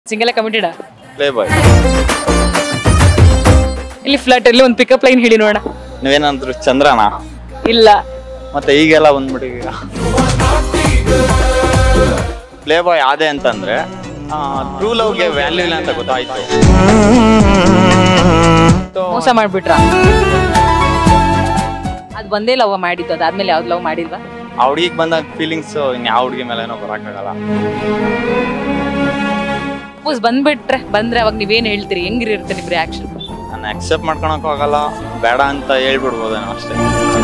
single committed play ಬಾಯ್ ಇಲ್ಲಿ flirt ಅಲ್ಲಿ ಒಂದು ಪಿಕಪ್ ಲೈನ್ ಹೇಳಿ ನೋಡೋಣ ನೀವೇನಂದ್ರು ಚಂದ್ರನ ಇಲ್ಲ ಮತ್ತೆ ಈಗೆಲ್ಲ ಬಂದ್ಬಿಟ್ಟಿದ್ದೀರಾ ಪ್ಲೇ ಬಾಯ್ ಆದೆ ಅಂತಂದ್ರೆ ಟ್ರೂ ಲವ್ಗೆ ವ್ಯಾಲ್ಯೂ ಇಲ್ಲ ಅಂತ ಗೊತ್ತಾಯ್ತು ಮೋಸ ಮಾಡ್ಬಿಟ್ರ ಅದ್ ಬಂದೇ ಲವ್ ಮಾಡಿದ್ದು ಅದಾದ್ಮೇಲೆ ಯಾವ್ದು ಲವ್ ಮಾಡಿಲ್ವಾ ಆ ಹುಡುಗಿಗೆ ಬಂದಾಗ ಫೀಲಿಂಗ್ಸ್ ಇನ್ ಯಾವ ಹುಡುಗಿ ಮೇಲೆ ಏನೋ ಬರೋಕ್ಕಾಗಲ್ಲ ಸಪೋಸ್ ಬಂದ್ಬಿಟ್ರೆ ಬಂದ್ರೆ ಅವಾಗ ನೀವೇನ್ ಹೇಳ್ತೀರಿ ಹೆಂಗಿರುತ್ತೆ ನಿಮ್ ರಿಯಾಕ್ಷನ್ ನಾನು ಅಕ್ಸೆಪ್ಟ್ ಮಾಡ್ಕೊಳಕ್ ಹೋಗಲ್ಲ ಬೇಡ ಅಂತ ಹೇಳ್ಬಿಡ್ಬೋದೇನೋ ಅಷ್ಟೇ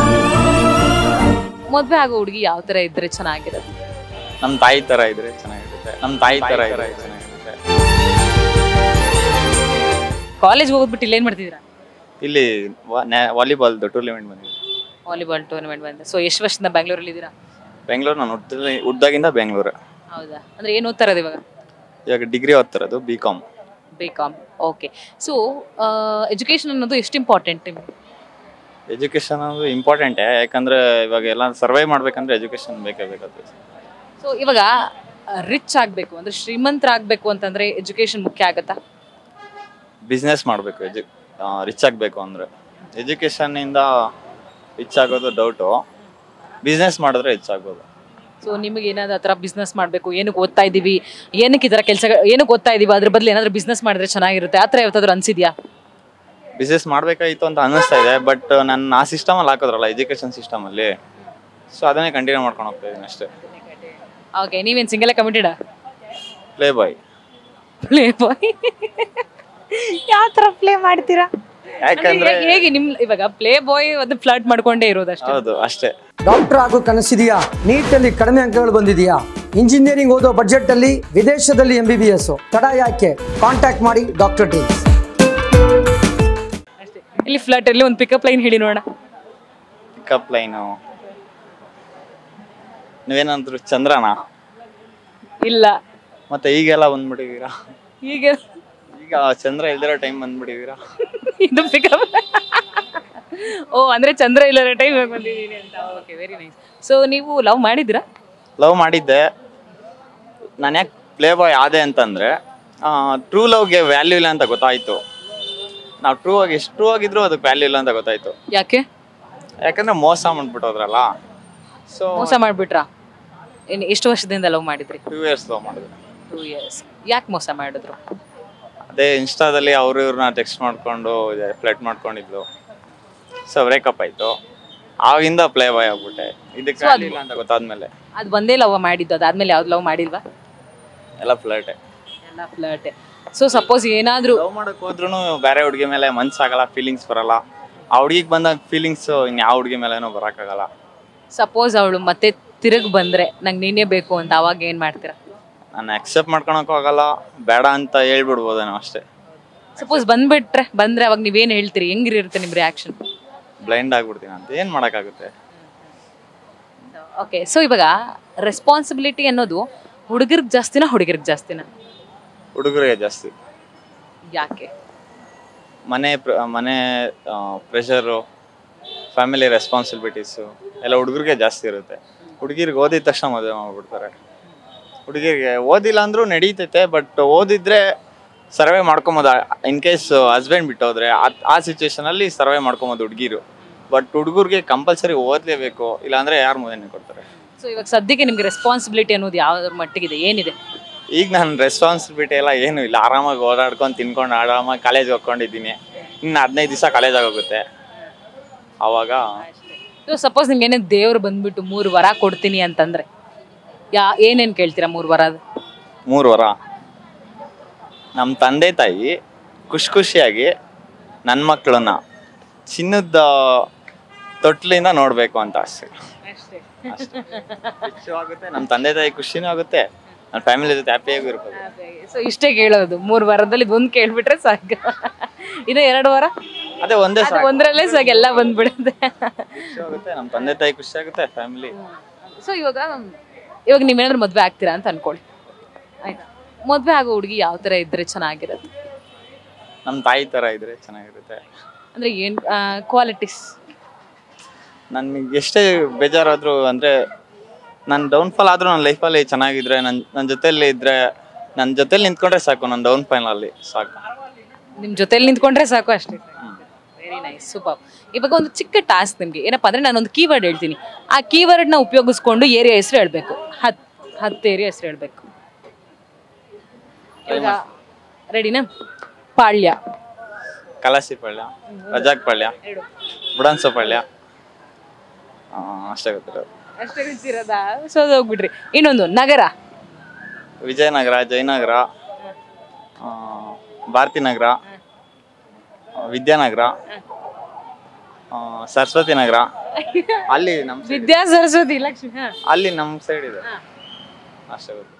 ಮದ್ವೆ ಆಗೋ ಹುಡುಗಿ ಯಾವ ತರ ಇದ್ರೆ ಚೆನ್ನಾಗಿರುತ್ತೆ ನಮ್ಮ ತಾಯಿ ತರ ಇದ್ರೆ ಚೆನ್ನಾಗಿರುತ್ತೆ ನಮ್ಮ ತಾಯಿ ತರ ಇದ್ರೆ ಚೆನ್ನಾಗಿರುತ್ತೆ ಕಾಲೇಜ್ ಹೋಗ್ಬಿಟ್ಟು ಇಲ್ಲಿ ಏನ್ ಮಾಡ್ತಿದ್ದೀರಾ ಇಲ್ಲಿ ವಾಲಿಬಾಲ್ದು ಟೂರ್ನಿಮೆಂಟ್ ಬಂದಿದೆ ವಾಲಿಬಾಲ್ ಟೂರ್ನಮೆಂಟ್ ಬಂದೆ ಸೊ ಎಷ್ಟು ವರ್ಷದಿಂದ ಬ್ಯಾಂಗ್ಳೂರಲ್ಲಿ ಇದ್ದೀರಾ ಬೆಂಗಳೂರು ನಾನು ಹುಟ್ಟಿದ ಹುಟ್ದಾಗಿಂದ ಬೆಂಗಳೂರು ಹೌದಾ ಅಂದ್ರೆ ಏನ್ ಓದ್ತಾ ಇರೋದು ಇವಾಗ ಇವಾಗ ಡಿಗ್ರಿ ಓದ್ತಿರೋದು B com B com okay so education ಅನ್ನೋದು ಎಷ್ಟು ಇಂಪಾರ್ಟೆಂಟ್ ನಿಮ್ಗೆ ಎಜುಕೇಶನ್ ಅನ್ನೋದು ಇಂಪಾರ್ಟೆಂಟೇ ಯಾಕಂದ್ರೆ ಇವಾಗ ಎಲ್ಲ ಸರ್ವೈವ್ ಮಾಡ್ಬೇಕಂದ್ರೆ ಎಜುಕೇಶನ್ ಬೇಕೇ ಬೇಕಾಗ್ತದೆ ಸೊ ಇವಾಗ ರಿಚ್ ಆಗಬೇಕು ಅಂದ್ರೆ ಶ್ರೀಮಂತರಾಗಬೇಕು ಅಂತಂದ್ರೆ ಎಜುಕೇಶನ್ ಮುಖ್ಯ ಆಗತ್ತಾ ಬಿಸ್ನೆಸ್ ಮಾಡಬೇಕು ಎಜು ರಿಚ್ ಆಗಬೇಕು ಅಂದರೆ ಎಜುಕೇಷನ್ನಿಂದ ರಿಚ್ ಆಗೋದು ಡೌಟು ಬಿಸ್ನೆಸ್ ಮಾಡಿದ್ರೆ ರಿಚ್ ಆಗ್ಬೋದು ಸೊ ನಿಮಗೆ ಏನಾದ್ರು ಆ ಥರ ಬಿಸ್ನೆಸ್ ಮಾಡಬೇಕು ಏನಕ್ಕೆ ಓದ್ತಾ ಇದ್ದೀವಿ ಏನಕ್ಕೆ ಈ ಥರ ಕೆಲಸ ಏನಕ್ಕೆ ಓದ್ತಾ ಇದ್ದೀವಿ ಅದ್ರ ಬದಲು ಏನಾದರೂ ಬಿಸ್ನೆಸ್ ಮಾಡಿದ್ರೆ ಚೆನ್ನಾಗಿರುತ್ತೆ ಆ ಥರ ಯಾವತ್ತಾದ್ರೂ ಅನ್ಸಿದ್ಯಾ ಬಿಸ್ನೆಸ್ ಮಾಡಬೇಕಾಗಿತ್ತು ಅಂತ ಅನ್ನಿಸ್ತಾ ಇದೆ ಬಟ್ ನನ್ನ ಆ ಸಿಸ್ಟಮಲ್ಲಿ ಹಾಕೋದ್ರಲ್ಲ ಎಜುಕೇಷನ್ ಸಿಸ್ಟಮಲ್ಲಿ ಸೊ ಅದನ್ನೇ ಕಂಟಿನ್ಯೂ ಮಾಡ್ಕೊಂಡು ಹೋಗ್ತಾ ಇದ್ದೀನಿ ಅಷ್ಟೇ ಓಕೆ ನೀವೇನು ಸಿಂಗಲ್ ಕಮಿಟೆಡಾ ಪ್ಲೇ ಬಾಯ್ ಪ್ಲೇ ಬಾಯ್ ಯಾವ ಥರ ಪ್ಲೇ ಮಾಡ್ತೀರಾ ಯಾಕಂದ್ರೆ ಅಂದ್ರೆ ಹೇಗೆ ನಿಮ್ ಇವಾಗ ಪ್ಲೇ ಬಾಯ್ ಒಂದು ಫ್ಲರ್ಟ್ ಮಾಡ್ಕೊಂಡೇ ಇರೋದಷ್ಟೇ ಹೌದು ಅಷ್ಟೇ ಡಾಕ್ಟರ್ ಆಗೋ ಕನಸಿದೆಯಾ ನೀಟಲ್ಲಿ ಕಡಿಮೆ ಅಂಕಗಳು ಬಂದಿದೆಯಾ ಇಂಜಿನಿಯರಿಂಗ್ ಓದೋ ಬಜೆಟ್ ಅಲ್ಲಿ ವಿದೇಶದಲ್ಲಿ ಎಂ ಬಿ ಬಿ ಎಸ್ ತಡ ಯಾಕೆ ಕಾಂಟ್ಯಾಕ್ಟ್ ಮಾಡಿ ಡಾಕ್ಟರ್ ಟೀಮ್ಸ್ ಅಷ್ಟೇ ಇಲ್ಲಿ ಫ್ಲರ್ಟ್ ಅಲ್ಲಿ ಒಂದು ಪಿಕಪ್ ಲೈನ್ ಹೇಳಿ ನೋಡೋಣ ಪಿಕಪ್ ಲೈನು ನೀವೇನಂದ್ರು ಚಂದ್ರನ ಇಲ್ಲ ಮತ್ತೆ ಈಗೆಲ್ಲ ಬಂದ್ಬಿಟ್ಟಿದ್ದೀರಾ ಈಗ ಈಗ ಚಂದ್ರ ಇಲ್ದಿರೋ ಟೈಮ್ ಬಂದ್ಬಿಟ್ಟಿದ್ದೀರಾ ಇದು ಪಿಕಪ್ ಓ ಅಂದ್ರೆ ಚಂದ್ರ ಇಲ್ಲದ ಟೈಮ್ ಬಂದಿದ್ದೀನಿ ಅಂತ ಓಕೆ ವೆರಿ ನೈಸ್ ಸೊ ನೀವು ಲವ್ ಮಾಡಿದ್ರಾ ಲವ್ ಮಾಡಿದ್ದೆ ನಾನು ಯಾಕೆ ಪ್ಲೇ ಬಾಯ್ ಆದೆ ಅಂತಂದರೆ ಟ್ರೂ ಲವ್ಗೆ ವ್ಯಾಲ್ಯೂ ಇಲ್ಲ ಅಂತ ಗೊತ್ತಾಯಿತು ನಾವು ಟ್ರೂ ಆಗಿ ಎಷ್ಟು ಟ್ರೂ ಆಗಿದ್ರು ಅದಕ್ಕೆ ವ್ಯಾಲ್ಯೂ ಇಲ್ಲ ಅಂತ ಗೊತ್ತಾಯಿತು ಯಾಕೆ ಯಾಕಂದರೆ ಮೋಸ ಮಾಡ್ಬಿಟ್ಟೋದ್ರಲ್ಲ ಸೊ ಮೋಸ ಮಾಡ್ಬಿಟ್ರಾ ಇನ್ನು ಎಷ್ಟು ವರ್ಷದಿಂದ ಲವ್ ಮಾಡಿದ್ರಿ ಟೂ ಇಯರ್ಸ್ ಲವ್ ಮಾಡಿದೆ ಟೂ ಇಯರ್ಸ್ ಯಾಕೆ ಮೋಸ ಮಾಡಿದ್ರು ಅದೇ ಇನ್ಸ್ಟಾದಲ್ಲಿ ಅವರು ಇವ್ರನ್ನ ಟೆಕ್ಸ್ಟ್ ಮಾಡಿಕೊಂಡು ಫ್ಲಡ್ ಮಾಡ್ಕೊಂಡಿದ್ಲು ಸೊ ಬ್ರೇಕಪ್ ಆಯಿತು ಆಗಿಂದ ಪ್ಲೇ ಬಾಯ್ ಆಗ್ಬಿಟ್ಟೆ ಇದಕ್ಕೆ So ಅದು- ವ್ಯಾಲ್ಯೂ ಇಲ್ಲ ಅಂತ ಗೊತ್ತಾದ್ಮೇಲೆ ಅದು ಒಂದೇ ಲವ್ ಮಾಡಿದ್ದು ಅದಾದ್ಮೇಲೆ ಯಾವ್ದು ಲವ್ ಮಾಡಿಲ್ವಾ ಎಲ್ಲ ಫ್ಲರ್ಟೆ ಎಲ್ಲ ಫ್ಲರ್ಟೆ ಸೊ ಸಪೋಸ್ ಏನಾದರೂ ಲವ್ ಮಾಡಕ್ ಹೋದ್ರೂ ಬೇರೆ ಹುಡುಗಿ ಮೇಲೆ ಮನ್ಸಾಗಲ್ಲ ಫೀಲಿಂಗ್ಸ್ ಬರಲ್ಲ ಆ ಹುಡುಗಿಗೆ ಬಂದಾಗ ಫೀಲಿಂಗ್ಸ್ ಇನ್ ಯಾವ ಹುಡುಗಿ ಮೇಲೇನೋ ಬರೋಕ್ಕಾಗಲ್ಲ ಸಪೋಸ್ ಅವಳು ಮತ್ತೆ ತಿರುಗಿ ಬಂದ್ರೆ ನಂಗೆ ನೀನೇ ಬೇಕು ಅಂತ ಅವಾಗ ಏನು ಮಾಡ್ತೀರಾ ನಾನು ಅಕ್ಸೆಪ್ಟ್ ಮಾಡ್ಕೊಳಕ್ ಹೋಗಲ್ಲ ಬೇಡ ಅಂತ ಹೇಳ್ಬಿಡ್ಬೋದೇನೋ ಅಷ್ಟೇ ಸಪೋಸ್ ಬಂದ್ಬಿಟ್ರೆ ಬಂದ್ರೆ ಅವಾಗ ನೀವೇನು ಹೇಳ್ತೀರಿ ಹೆಂಗಿರುತ್ತೆ ನಿಮ್ಮ ರಿಯಾಕ್ಷನ್ ಬ್ಲೈಂಡ್ ಆಗ್ಬಿಡ್ತೀನಿ ಅಂತ ಏನು ಮಾಡೋಕ್ಕಾಗುತ್ತೆ ಓಕೆ ಸೊ ಇವಾಗ ರೆಸ್ಪಾನ್ಸಿಬಿಲಿಟಿ ಅನ್ನೋದು ಹುಡುಗರಿಗೆ ಜಾಸ್ತಿನಾ ಹುಡುಗರಿಗೆ ಜಾಸ್ತಿನಾ ಹುಡುಗರಿಗೆ ಜಾಸ್ತಿ ಯಾಕೆ ಮನೆ ಪ್ರ- ಮನೆ ಪ್ರೆಷರು ಫ್ಯಾಮಿಲಿ ರೆಸ್ಪಾನ್ಸಿಬಿಲಿಟೀಸು ಎಲ್ಲ ಹುಡುಗರಿಗೆ ಜಾಸ್ತಿ ಇರುತ್ತೆ ಹುಡುಗಿರಿಗೆ ಓದಿದ ತಕ್ಷಣ ಮದುವೆ ಮಾಡ್ಬಿಡ್ತಾರೆ ಹುಡುಗಿರಿಗೆ ಓದಿಲ್ಲ ಅಂದ್ರೂ ನಡೀತೈತೆ ಬಟ್ ಓದಿದ್ರೆ ಸರ್ವೆ ಮಾಡ್ಕೊಬೋದು ಇನ್ ಕೇಸ್ ಹಸ್ಬೆಂಡ್ ಬಿಟ್ಟೋದ್ರೆ ಆ- ಆ ಸಿಚುವೇಶನಲ್ಲಿ ಸರ್ವೆ ಮಾಡ್ಕೊಬೋದು ಹುಡುಗಿರು ಬಟ್ ಹುಡುಗರಿಗೆ ಕಂಪಲ್ಸರಿ ಓದಲೇಬೇಕು ಇಲ್ಲಾಂದ್ರೆ ಯಾರು ಮದುವೆ ಕೊಡ್ತಾರೆ ಸೊ ಇವಾಗ ಸದ್ಯಕ್ಕೆ ನಿಮ್ಗೆ ರೆಸ್ಪಾನ್ಸಿಬಿಲಿಟಿ ಅನ್ನೋದು ಯಾವ್ದ್ರ ಮಟ್ಟಿಗಿದೆ ಏನಿದೆ ಈಗ ನನ್ನ ರೆಸ್ಪಾನ್ಸಿಬಿಲಿಟಿ ಎಲ್ಲ ಏನೂ ಇಲ್ಲ ಆರಾಮಾಗಿ ಓಡಾಡ್ಕೊಂಡು ತಿನ್ಕೊಂಡು ಆರಾಮಾಗಿ ಕಾಲೇಜ್ ಹೋಗ್ಕೊಂಡಿದ್ದೀನಿ ಇನ್ನು ಹದಿನೈದು ದಿವಸ ಕಾಲೇಜ್ ಆಗೋಗುತ್ತೆ ಆವಾಗ ಸೊ ಸಪೋಸ್ ನಿಮ್ಗೆ ಏನೇ ದೇವ್ರು ಬಂದ್ಬಿಟ್ಟು ಮೂರು ವರ ಕೊಡ್ತೀನಿ ಅಂತಂದ್ರೆ ಯಾ ಏನೇನು ಕೇಳ್ತೀರಾ ಮೂರು ವರ ಮೂರು ವಾರ ನಮ್ಮ ತಂದೆ ತಾಯಿ ಖುಷಿ ಖುಷಿಯಾಗಿ ನನ್ನ ಮಕ್ಕಳನ್ನ ಚಿನ್ನದ ತೊಟ್ಲಿಂದ ನೋಡಬೇಕು ಅಂತ ಆಸೆ ಖುಷಿ ಆಗುತ್ತೆ ನಮ್ಮ ತಂದೆ ತಾಯಿ ಖುಷಿನೂ ಆಗುತ್ತೆ ನನ್ನ ಫ್ಯಾಮಿಲಿ ಜೊತೆ ಹ್ಯಾಪಿಯಾಗೂ ಇರ್ಬೋದು ಸೊ ಇಷ್ಟೇ ಕೇಳೋದು ಮೂರು ವಾರದಲ್ಲಿ ಒಂದು ಕೇಳ್ಬಿಟ್ರೆ ಸಾಕು ಇನ್ನು ಎರಡು ವಾರ ಅದೇ ಒಂದೇ ಅದು ಸಾಕು ಒಂದರಲ್ಲೇ ಸಾಕು ಎಲ್ಲ ಬಂದ್ಬಿಡುತ್ತೆ ಖುಷಿ ಆಗುತ್ತೆ ನಮ್ಮ ತಂದೆ ತಾಯಿ ಖುಷಿ ಆಗುತ್ತೆ ಫ್ಯಾಮಿಲಿ ಸೊ ಇವಾಗ ಇವಾಗ ನೀವೇನಾದ್ರೂ ಮದುವೆ ಆಗ್ತೀರಾ ಅಂತ ಅನ್ಕೊಳ್ಳಿ ಆಯ್ತಾ ಮದುವೆ ಆಗೋ ಹುಡುಗಿ ಯಾವ ಥರ ಇದ್ರೆ ಚೆನ್ನಾಗಿರುತ್ತೆ ನಮ್ಮ ತಾಯಿ ಥರ ಇದ್ರೆ ಚೆನ್ನಾಗಿರುತ್ತೆ ಅಂದರೆ ಏನು ಕ್ವಾಲಿಟೀಸ್ ನನಗೆ ಎಷ್ಟೇ ಬೇಜಾರಾದರೂ ಅಂದರೆ ನನ್ನ ಡೌನ್ಫಾಲ್ ಆದರೂ ನನ್ನ ಲೈಫಲ್ಲಿ ಚೆನ್ನಾಗಿದ್ರೆ ನನ್ನ ನನ್ನ ಜೊತೆಯಲ್ಲಿ ಇದ್ದರೆ ನನ್ನ ಜೊತೆಲಿ ನಿಂತ್ಕೊಂಡ್ರೆ ಸಾಕು ನನ್ನ ಡೌನ್ ಅಲ್ಲಿ ಸಾಕು ನಿಮ್ಮ ಜೊತೆಲಿ ನಿಂತ್ಕೊಂಡ್ರೆ ಸಾಕು ಅಷ್ಟೇ ವೆರಿ ನೈಸ್ ಸೂಪರ್ ಇವಾಗ ಒಂದು ಚಿಕ್ಕ ಟಾಸ್ಕ್ ನಿಮಗೆ ಏನಪ್ಪ ಅಂದ್ರೆ ನಾನೊಂದು ಕೀವರ್ಡ್ ಹೇಳ್ತೀನಿ ಆ ಕೀವರ್ಡ್ನ ಉಪಯೋಗಿಸ್ಕೊಂಡು ಏರಿಯಾ ಹೆಸರು ಹೇಳ್ಬೇಕು ಹತ್ ಹತ್ತು ಏರಿಯಾ ಹೆಸರು ಹೇಳ್ಬೇಕು ಇವಾಗ ರೆಡಿನಾ ಪಾಳ್ಯ ಕಲಾಸಿ ಪಳ್ಯ ರಜಾಕ್ ಪಳ್ಯ ಬುಡನ್ಸೋ ಪಳ್ಯ ಆ, ಅಷ್ಟೇ ಗೊತ್ತಿರೋದು ಅಷ್ಟೇ ಗೊತ್ತಿರೋದಾ ಸೋದೋಗ್ಬಿಟ್ರಿ ಇನ್ನೊಂದು ನಗರ ವಿಜಯನಗರ ಜಯನಗರ ಆ, ಭಾರತಿ ನಗರ ಆ, ವಿದ್ಯಾನಗರ ಆ, ಸರಸ್ವತಿ ನಗರ ಅಲ್ಲಿ ನಮ್ಮ ವಿದ್ಯಾ ಸರಸ್ವತಿ ಲಕ್ಷ್ಮಿ ಹಾ ಅಲ್ಲಿ ನಮ್ಮ ಸೈಡ್ ಇದೆ ಅಷ್ಟೇ ಗೊತ್ತು